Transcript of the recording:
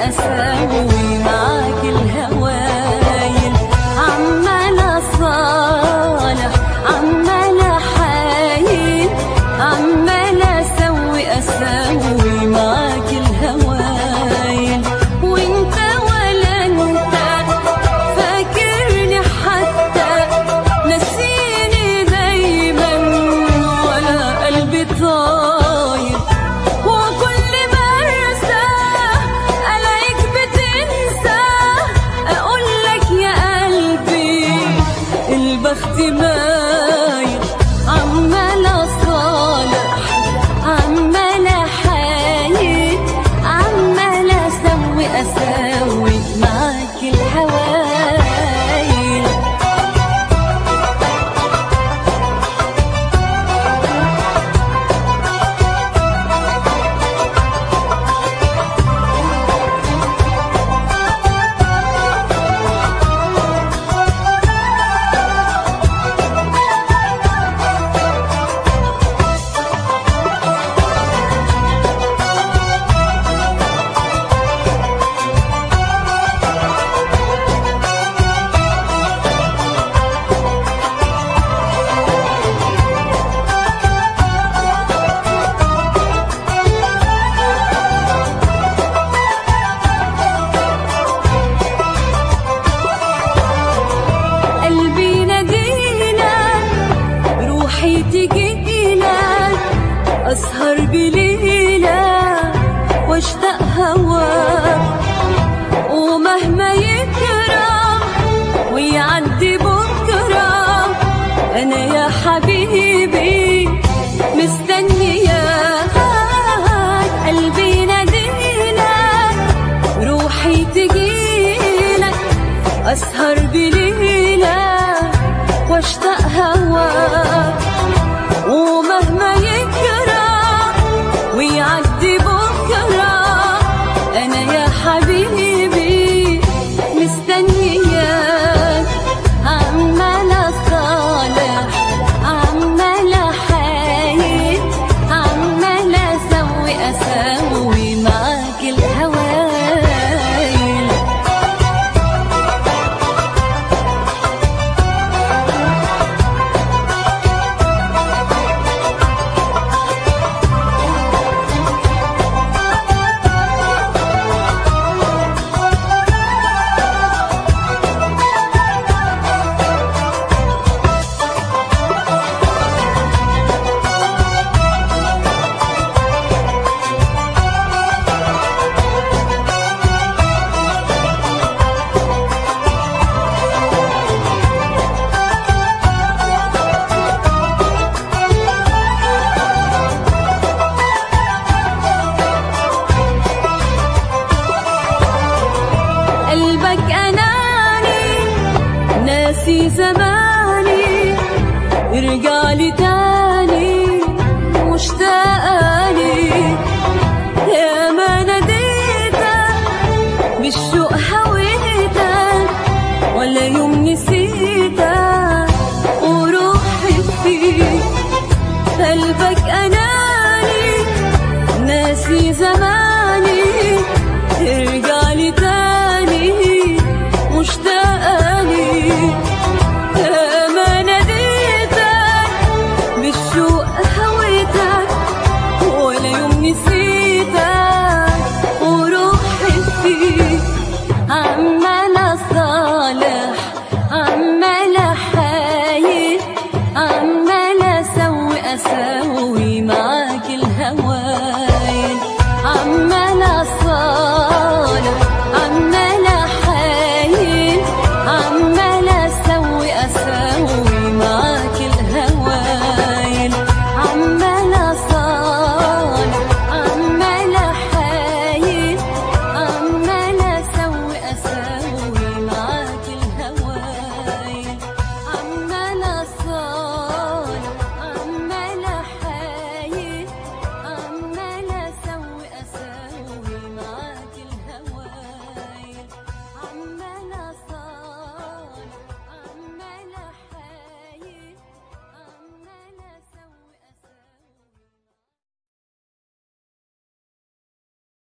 اسوي معاك الهوايل عمالة صالح عمالة حايل عمالة اسوي اسوي معاك الهوايل وانت ولا انت فاكرني حتى نسيني دايما ولا قلبي طاير وكل ما ارسى الاقيك بتنسى اقول لك يا قلبي البخت مايل عمالة صالح عمالة حايل عمالة اسوي اسوي معاك الحوايل قلبي نادينا روحي تجينا أسهر بليلة واشتاق هواك ومهما يكرم ويعدي بكرة أنا يا حبيبي مستنياك قلبي نادينا روحي تجيلك أسهر بليلة واشتاق هواك ومهما يكرم ويعدي بكرة أنا يا حبيبي مستنياك عمالة صالح عمالة حايل عمالة أسوي أسوي معاك الهوايل قلبك أناني ناسي زماني ارجع لي تاني